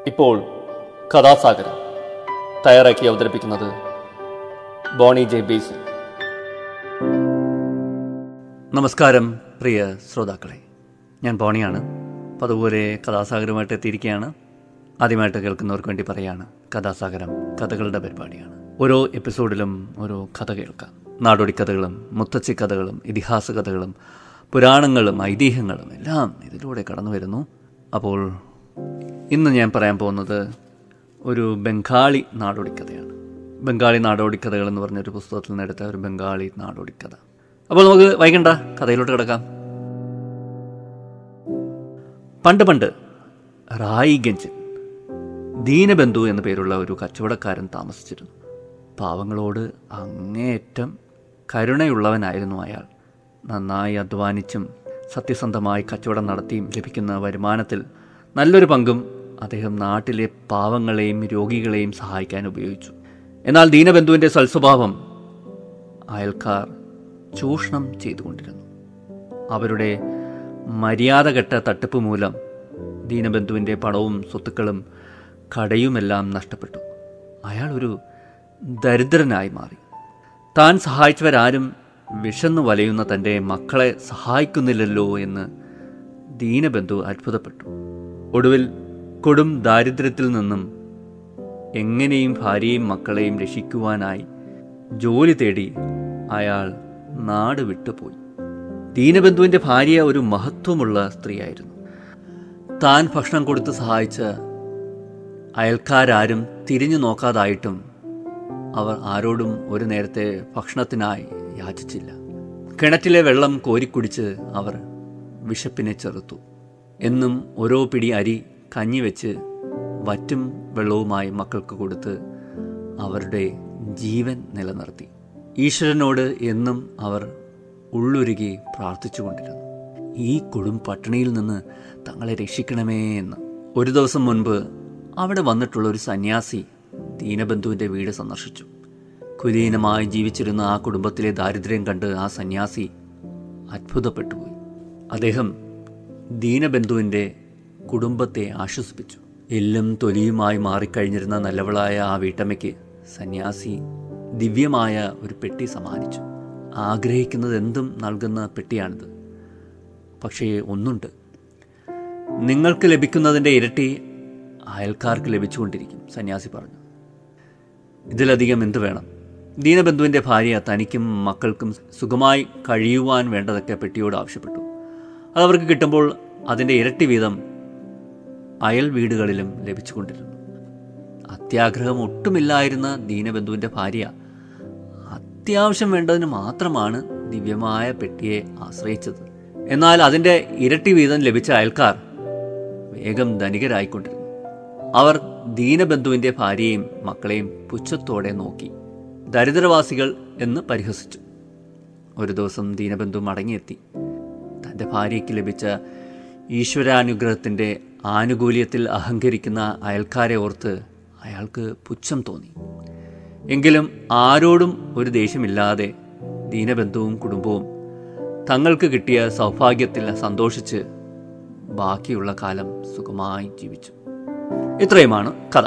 ഇപ്പോൾ കഥാസാഗരം തയ്യാറാക്കി അവതരിപ്പിക്കുന്നത് ബോണി ജെ ബേസി നമസ്കാരം പ്രിയ ശ്രോതാക്കളെ ഞാൻ ബോണിയാണ് അപ്പോൾ അതുപോലെ കഥാസാഗരമായിട്ട് എത്തിയിരിക്കുകയാണ് ആദ്യമായിട്ട് കേൾക്കുന്നവർക്ക് വേണ്ടി പറയാണ് കഥാസാഗരം കഥകളുടെ പരിപാടിയാണ് ഓരോ എപ്പിസോഡിലും ഓരോ കഥ കേൾക്കാം നാടോടി കഥകളും മുത്തച്ഛി കഥകളും ഇതിഹാസ കഥകളും പുരാണങ്ങളും ഐതിഹ്യങ്ങളും എല്ലാം ഇതിലൂടെ കടന്നു വരുന്നു അപ്പോൾ ഇന്ന് ഞാൻ പറയാൻ പോകുന്നത് ഒരു ബംഗാളി നാടോടി കഥയാണ് ബംഗാളി നാടോടി കഥകൾ എന്ന് പറഞ്ഞൊരു പുസ്തകത്തിൽ നിന്ന് എടുത്ത ഒരു ബംഗാളി നാടോടി കഥ അപ്പോൾ നമുക്ക് വൈകണ്ട കഥയിലോട്ട് കിടക്കാം പണ്ട് പണ്ട് റായിഗഞ്ചിൽ ദീനബന്ധു എന്ന പേരുള്ള ഒരു കച്ചവടക്കാരൻ താമസിച്ചിരുന്നു പാവങ്ങളോട് അങ്ങേയറ്റം കരുണയുള്ളവനായിരുന്നു അയാൾ നന്നായി അധ്വാനിച്ചും സത്യസന്ധമായി കച്ചവടം നടത്തിയും ലഭിക്കുന്ന വരുമാനത്തിൽ നല്ലൊരു പങ്കും അദ്ദേഹം നാട്ടിലെ പാവങ്ങളെയും രോഗികളെയും സഹായിക്കാൻ ഉപയോഗിച്ചു എന്നാൽ ദീനബന്ധുവിൻ്റെ സൽസ്വഭാവം അയൽക്കാർ ചൂഷണം ചെയ്തുകൊണ്ടിരുന്നു അവരുടെ മര്യാദകെട്ട തട്ടിപ്പ് മൂലം ദീനബന്ധുവിൻ്റെ പണവും സ്വത്തുക്കളും കടയുമെല്ലാം നഷ്ടപ്പെട്ടു അയാൾ ഒരു ദരിദ്രനായി മാറി താൻ സഹായിച്ചവരാരും വിശന്നു വലയുന്ന തൻ്റെ മക്കളെ സഹായിക്കുന്നില്ലല്ലോ എന്ന് ദീനബന്ധു അത്ഭുതപ്പെട്ടു ഒടുവിൽ കൊടും ദാരിദ്ര്യത്തിൽ നിന്നും എങ്ങനെയും ഭാര്യയും മക്കളെയും രക്ഷിക്കുവാനായി ജോലി തേടി അയാൾ നാട് വിട്ടുപോയി ദീനബന്ധുവിൻ്റെ ഭാര്യ ഒരു മഹത്വമുള്ള സ്ത്രീയായിരുന്നു താൻ ഭക്ഷണം കൊടുത്ത് സഹായിച്ച അയൽക്കാരാരും തിരിഞ്ഞു നോക്കാതായിട്ടും അവർ ആരോടും ഒരു നേരത്തെ ഭക്ഷണത്തിനായി യാചിച്ചില്ല കിണറ്റിലെ വെള്ളം കോരിക്കുടിച്ച് അവർ വിശപ്പിനെ ചെറുത്തു എന്നും ഓരോ പിടി അരി കഞ്ഞി വെച്ച് വറ്റും വെള്ളവുമായി മക്കൾക്ക് കൊടുത്ത് അവരുടെ ജീവൻ നിലനിർത്തി ഈശ്വരനോട് എന്നും അവർ ഉള്ളുരുകി പ്രാർത്ഥിച്ചുകൊണ്ടിരുന്നു ഈ കൊടും പട്ടിണിയിൽ നിന്ന് തങ്ങളെ രക്ഷിക്കണമേ എന്ന് ഒരു ദിവസം മുൻപ് അവിടെ വന്നിട്ടുള്ള ഒരു സന്യാസി ദീനബന്ധുവിൻ്റെ വീട് സന്ദർശിച്ചു കുലീനമായി ജീവിച്ചിരുന്ന ആ കുടുംബത്തിലെ ദാരിദ്ര്യം കണ്ട് ആ സന്യാസി അത്ഭുതപ്പെട്ടുപോയി അദ്ദേഹം ദീനബന്ധുവിൻ്റെ കുടുംബത്തെ ആശ്വസിപ്പിച്ചു എല്ലും തൊലിയുമായി മാറിക്കഴിഞ്ഞിരുന്ന നല്ലവളായ ആ വീട്ടമ്മയ്ക്ക് സന്യാസി ദിവ്യമായ ഒരു പെട്ടി സമ്മാനിച്ചു ആഗ്രഹിക്കുന്നത് എന്തും നൽകുന്ന പെട്ടിയാണിത് പക്ഷേ ഒന്നുണ്ട് നിങ്ങൾക്ക് ലഭിക്കുന്നതിൻ്റെ ഇരട്ടി അയൽക്കാർക്ക് ലഭിച്ചുകൊണ്ടിരിക്കും സന്യാസി പറഞ്ഞു ഇതിലധികം എന്ത് വേണം ദീനബന്ധുവിൻ്റെ ഭാര്യ തനിക്കും മക്കൾക്കും സുഖമായി കഴിയുവാൻ വേണ്ടതൊക്കെ പെട്ടിയോട് ആവശ്യപ്പെട്ടു അതവർക്ക് കിട്ടുമ്പോൾ അതിൻ്റെ ഇരട്ടി വീതം അയൽ വീടുകളിലും ലഭിച്ചുകൊണ്ടിരുന്നു അത്യാഗ്രഹം ഒട്ടുമില്ലായിരുന്ന ദീനബന്ധുവിൻ്റെ ഭാര്യ അത്യാവശ്യം വേണ്ടതിന് മാത്രമാണ് ദിവ്യമായ പെട്ടിയെ ആശ്രയിച്ചത് എന്നാൽ അതിൻ്റെ ഇരട്ടി വീതം ലഭിച്ച അയൽക്കാർ വേഗം ധനികരായിക്കൊണ്ടിരുന്നു അവർ ദീനബന്ധുവിൻ്റെ ഭാര്യയും മക്കളെയും പുച്ഛത്തോടെ നോക്കി ദരിദ്രവാസികൾ എന്ന് പരിഹസിച്ചു ഒരു ദിവസം ദീനബന്ധു മടങ്ങിയെത്തി തൻ്റെ ഭാര്യയ്ക്ക് ലഭിച്ച ഈശ്വരാനുഗ്രഹത്തിൻ്റെ ആനുകൂല്യത്തിൽ അഹങ്കരിക്കുന്ന അയൽക്കാരെ ഓർത്ത് അയാൾക്ക് പുച്ഛം തോന്നി എങ്കിലും ആരോടും ഒരു ദേഷ്യമില്ലാതെ ദീനബന്ധുവും കുടുംബവും തങ്ങൾക്ക് കിട്ടിയ സൗഭാഗ്യത്തിൽ സന്തോഷിച്ച് ബാക്കിയുള്ള കാലം സുഖമായി ജീവിച്ചു ഇത്രയുമാണ് കഥ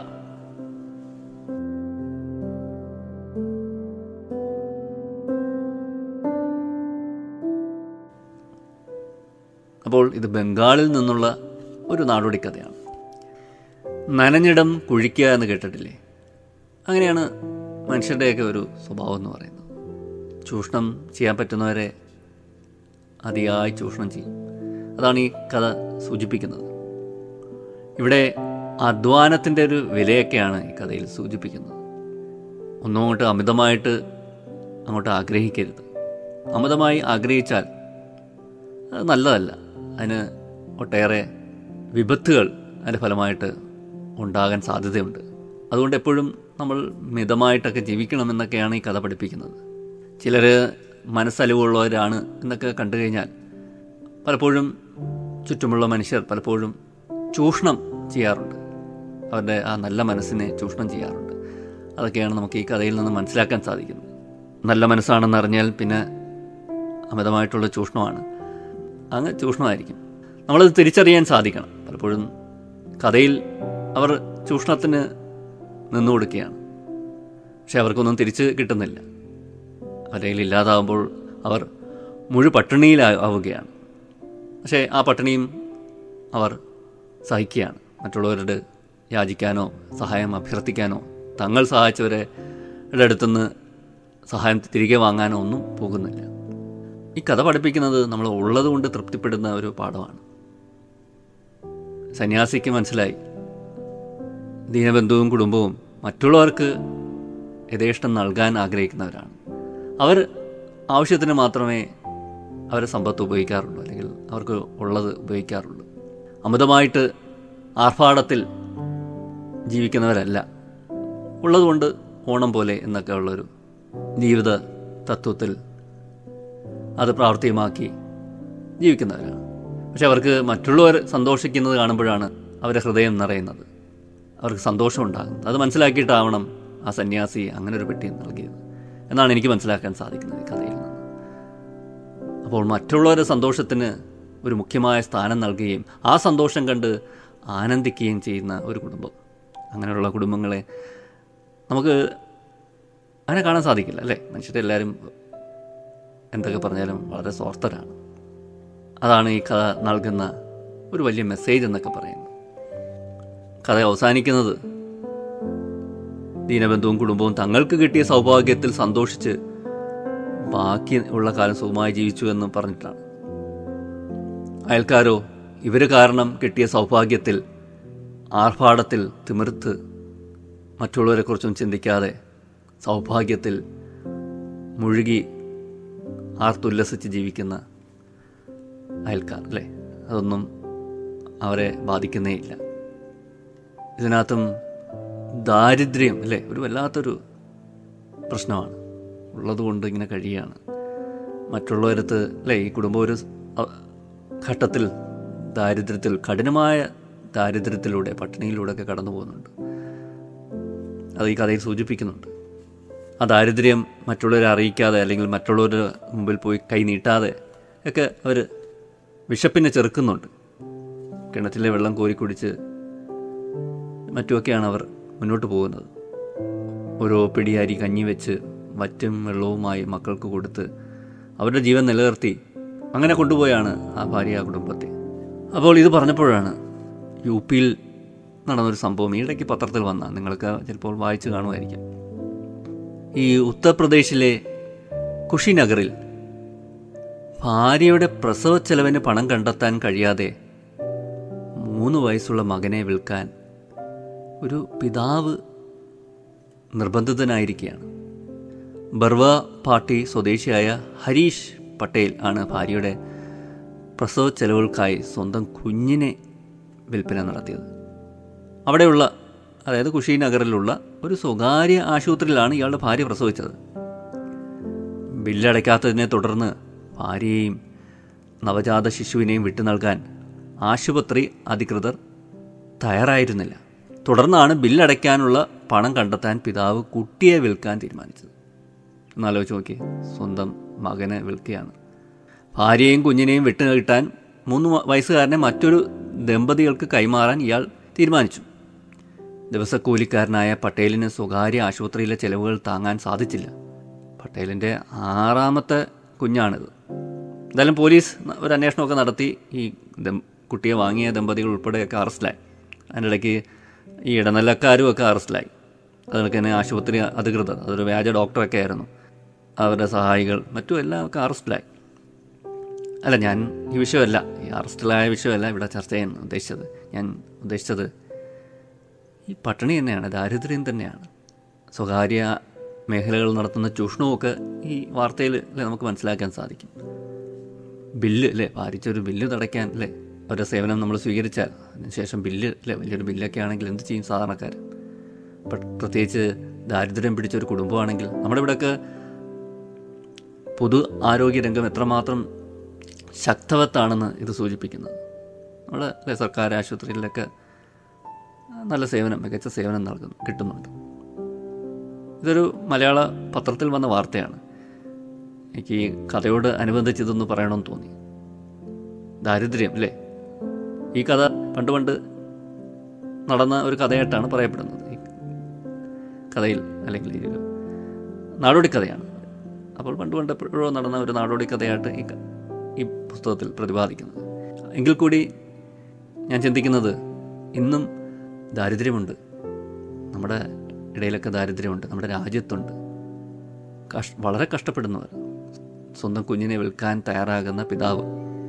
അപ്പോൾ ഇത് ബംഗാളിൽ നിന്നുള്ള ഒരു നാടോടി കഥയാണ് നനഞ്ഞിടം കുഴിക്കുക എന്ന് കേട്ടിട്ടില്ലേ അങ്ങനെയാണ് മനുഷ്യരുടെയൊക്കെ ഒരു സ്വഭാവം എന്ന് പറയുന്നത് ചൂഷണം ചെയ്യാൻ പറ്റുന്നവരെ അതിയായി ചൂഷണം ചെയ്യും അതാണ് ഈ കഥ സൂചിപ്പിക്കുന്നത് ഇവിടെ അധ്വാനത്തിൻ്റെ ഒരു വിലയൊക്കെയാണ് ഈ കഥയിൽ സൂചിപ്പിക്കുന്നത് ഒന്നും അങ്ങോട്ട് അമിതമായിട്ട് അങ്ങോട്ട് ആഗ്രഹിക്കരുത് അമിതമായി ആഗ്രഹിച്ചാൽ അത് നല്ലതല്ല അതിന് ഒട്ടേറെ വിപത്തുകൾ അതിൻ്റെ ഫലമായിട്ട് ഉണ്ടാകാൻ സാധ്യതയുണ്ട് അതുകൊണ്ട് എപ്പോഴും നമ്മൾ മിതമായിട്ടൊക്കെ ജീവിക്കണമെന്നൊക്കെയാണ് ഈ കഥ പഠിപ്പിക്കുന്നത് ചിലർ മനസ്സലിവുള്ളവരാണ് എന്നൊക്കെ കണ്ടു കഴിഞ്ഞാൽ പലപ്പോഴും ചുറ്റുമുള്ള മനുഷ്യർ പലപ്പോഴും ചൂഷണം ചെയ്യാറുണ്ട് അവരുടെ ആ നല്ല മനസ്സിനെ ചൂഷണം ചെയ്യാറുണ്ട് അതൊക്കെയാണ് നമുക്ക് ഈ കഥയിൽ നിന്ന് മനസ്സിലാക്കാൻ സാധിക്കുന്നത് നല്ല മനസ്സാണെന്ന് അറിഞ്ഞാൽ പിന്നെ അമിതമായിട്ടുള്ള ചൂഷണമാണ് അങ്ങ് ചൂഷണമായിരിക്കും നമ്മളത് തിരിച്ചറിയാൻ സാധിക്കണം പലപ്പോഴും കഥയിൽ അവർ ചൂഷണത്തിന് നിന്നു കൊടുക്കുകയാണ് പക്ഷെ അവർക്കൊന്നും തിരിച്ച് കിട്ടുന്നില്ല അവരുടെ കയ്യിൽ ഇല്ലാതാവുമ്പോൾ അവർ മുഴു പട്ടിണിയിലാവുകയാണ് പക്ഷേ ആ പട്ടിണിയും അവർ സഹിക്കുകയാണ് മറ്റുള്ളവരുടെ യാചിക്കാനോ സഹായം അഭ്യർത്ഥിക്കാനോ തങ്ങൾ സഹായിച്ചവരുടെ അടുത്തുനിന്ന് സഹായം തിരികെ വാങ്ങാനോ ഒന്നും പോകുന്നില്ല ഈ കഥ പഠിപ്പിക്കുന്നത് നമ്മൾ ഉള്ളതുകൊണ്ട് തൃപ്തിപ്പെടുന്ന ഒരു പാഠമാണ് സന്യാസിക്ക് മനസ്സിലായി ദീനബന്ധുവും കുടുംബവും മറ്റുള്ളവർക്ക് യഥേഷ്ടം നൽകാൻ ആഗ്രഹിക്കുന്നവരാണ് അവർ ആവശ്യത്തിന് മാത്രമേ അവരെ സമ്പത്ത് ഉപയോഗിക്കാറുള്ളൂ അല്ലെങ്കിൽ അവർക്ക് ഉള്ളത് ഉപയോഗിക്കാറുള്ളൂ അമിതമായിട്ട് ആർഭാടത്തിൽ ജീവിക്കുന്നവരല്ല ഉള്ളതുകൊണ്ട് ഓണം പോലെ എന്നൊക്കെ ഉള്ളൊരു ജീവിത തത്വത്തിൽ അത് പ്രാവർത്തികമാക്കി ജീവിക്കുന്നവരാണ് പക്ഷെ അവർക്ക് മറ്റുള്ളവർ സന്തോഷിക്കുന്നത് കാണുമ്പോഴാണ് അവരുടെ ഹൃദയം നിറയുന്നത് അവർക്ക് സന്തോഷം ഉണ്ടാകുന്നത് അത് മനസ്സിലാക്കിയിട്ടാവണം ആ സന്യാസി അങ്ങനെ ഒരു പെട്ടി നൽകിയത് എന്നാണ് എനിക്ക് മനസ്സിലാക്കാൻ സാധിക്കുന്നത് ഈ കഥയിൽ നിന്ന് അപ്പോൾ മറ്റുള്ളവരുടെ സന്തോഷത്തിന് ഒരു മുഖ്യമായ സ്ഥാനം നൽകുകയും ആ സന്തോഷം കണ്ട് ആനന്ദിക്കുകയും ചെയ്യുന്ന ഒരു കുടുംബം അങ്ങനെയുള്ള കുടുംബങ്ങളെ നമുക്ക് അങ്ങനെ കാണാൻ സാധിക്കില്ല അല്ലേ മനുഷ്യരെല്ലാവരും എന്തൊക്കെ പറഞ്ഞാലും വളരെ സ്വാർത്ഥരാണ് അതാണ് ഈ കഥ നൽകുന്ന ഒരു വലിയ മെസ്സേജ് എന്നൊക്കെ പറയുന്നത് കഥ അവസാനിക്കുന്നത് ദീനബന്ധുവും കുടുംബവും തങ്ങൾക്ക് കിട്ടിയ സൗഭാഗ്യത്തിൽ സന്തോഷിച്ച് ബാക്കി ഉള്ള കാലം സുഖമായി ജീവിച്ചു എന്ന് പറഞ്ഞിട്ടാണ് അയൽക്കാരോ ഇവർ കാരണം കിട്ടിയ സൗഭാഗ്യത്തിൽ ആർഭാടത്തിൽ തിമിർത്ത് മറ്റുള്ളവരെക്കുറിച്ചും ചിന്തിക്കാതെ സൗഭാഗ്യത്തിൽ മുഴുകി ആർത്തുല്ലസിച്ച് ജീവിക്കുന്ന അയൽക്കാർ അല്ലേ അതൊന്നും അവരെ ബാധിക്കുന്നേയില്ല ഇതിനകത്തും ദാരിദ്ര്യം അല്ലേ ഒരു വല്ലാത്തൊരു പ്രശ്നമാണ് ഉള്ളതുകൊണ്ട് ഇങ്ങനെ കഴിയുകയാണ് മറ്റുള്ളവരത്ത് അല്ലേ ഈ കുടുംബം ഒരു അ- ഘട്ടത്തിൽ ദാരിദ്ര്യത്തിൽ കഠിനമായ ദാരിദ്ര്യത്തിലൂടെ പട്ടിണിയിലൂടെ ഒക്കെ കടന്നു പോകുന്നുണ്ട് അത് ഈ കഥയിൽ സൂചിപ്പിക്കുന്നുണ്ട് ആ ദാരിദ്ര്യം മറ്റുള്ളവരെ അറിയിക്കാതെ അല്ലെങ്കിൽ മറ്റുള്ളവരുടെ മുമ്പിൽ പോയി കൈ നീട്ടാതെ ഒക്കെ അവർ വിശപ്പിനെ ചെറുക്കുന്നുണ്ട് കിണറ്റിലെ വെള്ളം കോരി കുടിച്ച് മറ്റുമൊക്കെയാണ് അവർ മുന്നോട്ട് പോകുന്നത് ഓരോ പിടി അരി കഞ്ഞി വെച്ച് വറ്റും വെള്ളവുമായി മക്കൾക്ക് കൊടുത്ത് അവരുടെ ജീവൻ നിലനിർത്തി അങ്ങനെ കൊണ്ടുപോയാണ് ആ ഭാര്യ ആ കുടുംബത്തെ അപ്പോൾ ഇത് പറഞ്ഞപ്പോഴാണ് യു പിയിൽ നടന്നൊരു സംഭവം ഈ ഇടയ്ക്ക് പത്രത്തിൽ വന്ന നിങ്ങൾക്ക് ചിലപ്പോൾ വായിച്ചു കാണുമായിരിക്കും ഈ ഉത്തർപ്രദേശിലെ കുഷിനഗറിൽ ഭാര്യയുടെ പ്രസവ ചെലവിന് പണം കണ്ടെത്താൻ കഴിയാതെ മൂന്ന് വയസ്സുള്ള മകനെ വിൽക്കാൻ ഒരു പിതാവ് നിർബന്ധിതനായിരിക്കുകയാണ് ബർവ പാർട്ടി സ്വദേശിയായ ഹരീഷ് പട്ടേൽ ആണ് ഭാര്യയുടെ പ്രസവ ചെലവുകൾക്കായി സ്വന്തം കുഞ്ഞിനെ വിൽപ്പന നടത്തിയത് അവിടെയുള്ള അതായത് കുഷിനഗറിലുള്ള ഒരു സ്വകാര്യ ആശുപത്രിയിലാണ് ഇയാളുടെ ഭാര്യ പ്രസവിച്ചത് ബില്ലടയ്ക്കാത്തതിനെ തുടർന്ന് ഭാര്യയെയും നവജാത ശിശുവിനെയും വിട്ടു നൽകാൻ ആശുപത്രി അധികൃതർ തയ്യാറായിരുന്നില്ല തുടർന്നാണ് ബില്ലടയ്ക്കാനുള്ള പണം കണ്ടെത്താൻ പിതാവ് കുട്ടിയെ വിൽക്കാൻ തീരുമാനിച്ചത് എന്നാലോചിച്ച് നോക്കി സ്വന്തം മകനെ വിൽക്കുകയാണ് ഭാര്യയും കുഞ്ഞിനെയും വിട്ടു കിട്ടാൻ മൂന്ന് വയസ്സുകാരനെ മറ്റൊരു ദമ്പതികൾക്ക് കൈമാറാൻ ഇയാൾ തീരുമാനിച്ചു ദിവസക്കൂലിക്കാരനായ പട്ടേലിന് സ്വകാര്യ ആശുപത്രിയിലെ ചെലവുകൾ താങ്ങാൻ സാധിച്ചില്ല പട്ടേലിൻ്റെ ആറാമത്തെ കുഞ്ഞാണിത് എന്തായാലും പോലീസ് ഒരു അന്വേഷണമൊക്കെ നടത്തി ഈ ദം കുട്ടിയെ വാങ്ങിയ ദമ്പതികൾ ഉൾപ്പെടെയൊക്കെ അറസ്റ്റിലായി അതിൻ്റെ ഇടയ്ക്ക് ഈ ഇടനിലക്കാരും ഒക്കെ അറസ്റ്റിലായി അതുകണക്ക് തന്നെ ആശുപത്രി അധികൃതർ അതൊരു വ്യാജ ഡോക്ടറൊക്കെ ആയിരുന്നു അവരുടെ സഹായികൾ മറ്റും എല്ലാം ഒക്കെ അറസ്റ്റിലായി അല്ല ഞാൻ ഈ വിഷയമല്ല ഈ അറസ്റ്റിലായ വിഷയമല്ല ഇവിടെ ചർച്ച ചെയ്യാൻ ഉദ്ദേശിച്ചത് ഞാൻ ഉദ്ദേശിച്ചത് ഈ പട്ടിണി തന്നെയാണ് ദാരിദ്ര്യം തന്നെയാണ് സ്വകാര്യ മേഖലകൾ നടത്തുന്ന ചൂഷണവുമൊക്കെ ഈ വാർത്തയിൽ അല്ലേ നമുക്ക് മനസ്സിലാക്കാൻ സാധിക്കും ബില്ല് അല്ലേ ഭാരിച്ചൊരു ബില്ല് തടയ്ക്കാൻ അല്ലേ അവരുടെ സേവനം നമ്മൾ സ്വീകരിച്ചാൽ അതിനുശേഷം ബില്ല് അല്ലേ വലിയൊരു ബില്ലൊക്കെ ആണെങ്കിൽ എന്ത് ചെയ്യും സാധാരണക്കാർ പ- പ്രത്യേകിച്ച് ദാരിദ്ര്യം പിടിച്ചൊരു കുടുംബമാണെങ്കിൽ നമ്മുടെ ഇവിടെയൊക്കെ പൊതു ആരോഗ്യ രംഗം എത്രമാത്രം ശക്തവത്താണെന്ന് ഇത് സൂചിപ്പിക്കുന്നത് നമ്മുടെ അല്ലേ സർക്കാർ ആശുപത്രികളിലൊക്കെ നല്ല സേവനം മികച്ച സേവനം നൽകുന്നു കിട്ടുന്നുണ്ട് ഇതൊരു മലയാള പത്രത്തിൽ വന്ന വാർത്തയാണ് എനിക്ക് ഈ കഥയോട് അനുബന്ധിച്ച് ഇതൊന്ന് പറയണമെന്ന് തോന്നി ദാരിദ്ര്യം അല്ലേ ഈ കഥ പണ്ട് പണ്ട് നടന്ന ഒരു കഥയായിട്ടാണ് പറയപ്പെടുന്നത് ഈ കഥയിൽ അല്ലെങ്കിൽ ഈ ഒരു നാടോടി കഥയാണ് അപ്പോൾ പണ്ട് പണ്ട് എപ്പോഴോ നടന്ന ഒരു നാടോടി കഥയായിട്ട് ഈ ക- ഈ പുസ്തകത്തിൽ പ്രതിപാദിക്കുന്നത് എങ്കിൽ കൂടി ഞാൻ ചിന്തിക്കുന്നത് ഇന്നും ദാരിദ്ര്യമുണ്ട് നമ്മുടെ ഇടയിലൊക്കെ ദാരിദ്ര്യമുണ്ട് നമ്മുടെ രാജ്യത്തുണ്ട് കഷ് വളരെ കഷ്ടപ്പെടുന്നവർ സ്വന്തം കുഞ്ഞിനെ വിൽക്കാൻ തയ്യാറാകുന്ന പിതാവ്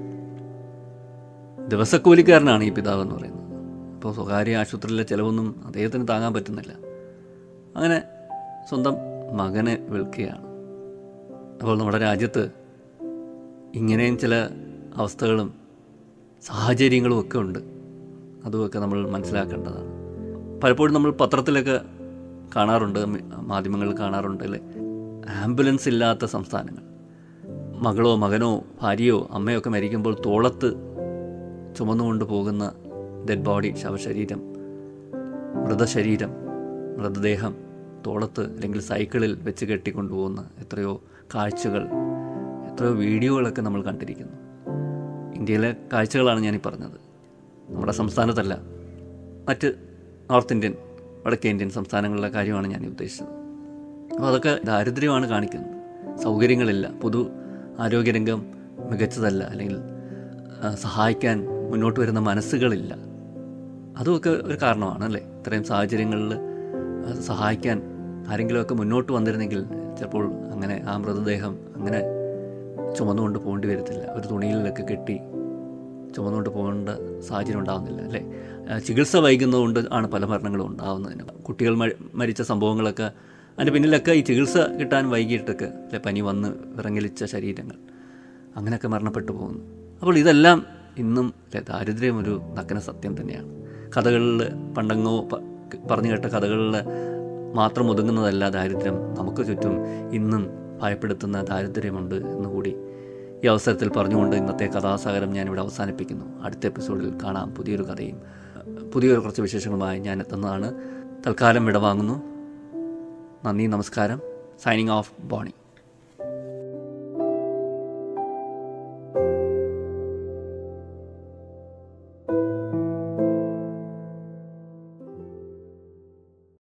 ദിവസക്കൂലിക്കാരനാണ് ഈ പിതാവ് എന്ന് പറയുന്നത് അപ്പോൾ സ്വകാര്യ ആശുപത്രിയിലെ ചിലവൊന്നും അദ്ദേഹത്തിന് താങ്ങാൻ പറ്റുന്നില്ല അങ്ങനെ സ്വന്തം മകനെ വിൽക്കുകയാണ് അപ്പോൾ നമ്മുടെ രാജ്യത്ത് ഇങ്ങനെയും ചില അവസ്ഥകളും സാഹചര്യങ്ങളും ഒക്കെ ഉണ്ട് അതുമൊക്കെ നമ്മൾ മനസ്സിലാക്കേണ്ടതാണ് പലപ്പോഴും നമ്മൾ പത്രത്തിലൊക്കെ കാണാറുണ്ട് മി- മാധ്യമങ്ങളിൽ കാണാറുണ്ട് അല്ലേ ആംബുലൻസ് ഇല്ലാത്ത സംസ്ഥാനങ്ങൾ മകളോ മകനോ ഭാര്യയോ അമ്മയോ ഒക്കെ മരിക്കുമ്പോൾ തോളത്ത് ചുമന്നുകൊണ്ട് പോകുന്ന ഡെഡ് ബോഡി ശവശരീരം മൃതശരീരം മൃതദേഹം തോളത്ത് അല്ലെങ്കിൽ സൈക്കിളിൽ വെച്ച് കെട്ടിക്കൊണ്ടുപോകുന്ന എത്രയോ കാഴ്ചകൾ എത്രയോ വീഡിയോകളൊക്കെ നമ്മൾ കണ്ടിരിക്കുന്നു ഇന്ത്യയിലെ കാഴ്ചകളാണ് ഞാനീ പറഞ്ഞത് നമ്മുടെ സംസ്ഥാനത്തല്ല മറ്റ് നോർത്ത് ഇന്ത്യൻ വടക്കേ ഇന്ത്യൻ സംസ്ഥാനങ്ങളിലെ കാര്യമാണ് ഞാൻ ഉദ്ദേശിച്ചത് അപ്പോൾ അതൊക്കെ ദാരിദ്ര്യമാണ് കാണിക്കുന്നത് സൗകര്യങ്ങളില്ല പൊതു ആരോഗ്യരംഗം മികച്ചതല്ല അല്ലെങ്കിൽ ആ, സഹായിക്കാൻ മുന്നോട്ട് വരുന്ന മനസ്സുകളില്ല അതുമൊക്കെ ഒരു കാരണമാണ് അല്ലേ ഇത്രയും സാഹചര്യങ്ങളിൽ ആ, സഹായിക്കാൻ ആരെങ്കിലുമൊക്കെ മുന്നോട്ട് വന്നിരുന്നെങ്കിൽ ചിലപ്പോൾ അങ്ങനെ ആ മൃതദേഹം അങ്ങനെ ചുമന്നുകൊണ്ട് പോകേണ്ടി വരത്തില്ല ഒരു തുണിയിലൊക്കെ കെട്ടി ചുമന്നുകൊണ്ട് പോകേണ്ട സാഹചര്യം ഉണ്ടാകുന്നില്ല അല്ലേ ആ, ചികിത്സ വൈകുന്നതുകൊണ്ട് ആണ് പല മരണങ്ങളും ഉണ്ടാകുന്നതിന് കുട്ടികൾ മ- മരിച്ച സംഭവങ്ങളൊക്കെ അതിൻ്റെ പിന്നിലൊക്കെ ഈ ചികിത്സ കിട്ടാൻ വൈകിട്ടൊക്കെ അല്ലെ പനി വന്ന് വിറങ്ങലിച്ച ശരീരങ്ങൾ അങ്ങനെയൊക്കെ മരണപ്പെട്ടു പോകുന്നു അപ്പോൾ ഇതെല്ലാം ഇന്നും അല്ലെ ദാരിദ്ര്യം ഒരു നഗ്ന സത്യം തന്നെയാണ് കഥകളിൽ പണ്ടങ്ങോ പ- പറഞ്ഞു കേട്ട കഥകളിൽ മാത്രം ഒതുങ്ങുന്നതല്ല ദാരിദ്ര്യം നമുക്ക് ചുറ്റും ഇന്നും ഭയപ്പെടുത്തുന്ന ദാരിദ്ര്യമുണ്ട് എന്നുകൂടി ഈ അവസരത്തിൽ പറഞ്ഞുകൊണ്ട് ഇന്നത്തെ കഥാസാഗരം ഞാനിവിടെ അവസാനിപ്പിക്കുന്നു അടുത്ത എപ്പിസോഡിൽ കാണാം പുതിയൊരു കഥയും പുതിയൊരു കുറച്ച് വിശേഷങ്ങളുമായി ഞാൻ എത്തുന്നതാണ് തൽക്കാലം വിടവാങ്ങുന്നു നന്ദി നമസ്കാരം സൈനിങ് ഓഫ് ബോണി